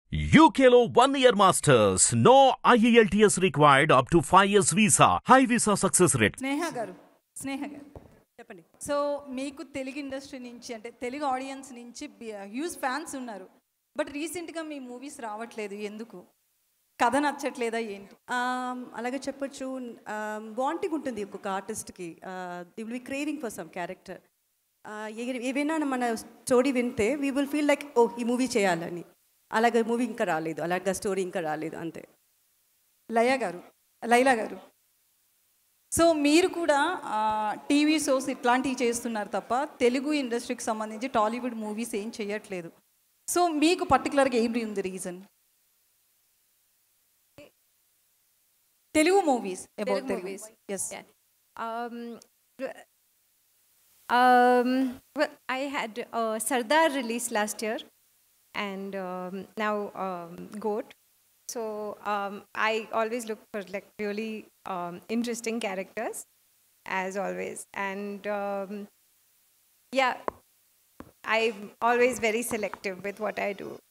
UKLO one year masters. No IELTS required up to 5 years visa. High visa success rate. స్నేహ గారు స్నేహ గారు చెప్పండి so మీకు Telugu industry నుంచి అంటే తెలుగు ఆడియన్స్ నుంచి హ్యూజ్ ఫ్యాన్స్ ఉన్నారు బట్ రీసెంట్గా మీ మూవీస్ రావట్లేదు ఎందుకు కథ నచ్చట్లేదా ఏంటి ఆమ్, అలాగే చెప్పొచ్చు వాంటింగ్ ఉంటుంది ఒక్కొక్క ఆర్టిస్ట్కి the will be craving for some character ఏవైనా మన స్టోరీ వింటే we will feel like oh ఈ మూవీ చేయాలని అలాగే మూవీ ఇంకా రాలేదు అలాగే స్టోరీ ఇంకా రాలేదు అంతే లయ గారు లైలా గారు సో మీరు కూడా టీవీ షోస్ ఇట్లాంటివి చేస్తున్నారు తప్ప తెలుగు ఇండస్ట్రీకి సంబంధించి టాలీవుడ్ మూవీస్ ఏం చేయట్లేదు సో మీకు పర్టికులర్గా ఏం ఉంది reason Telugu movies about Telugu Telugu movies. Yes Yeah. Um, w- um, well, I had uh, Sardar released last year, and um, now um, Goat. So um, I always look for like really um, interesting characters, as always, and um, yeah, I'm always very selective with what I do.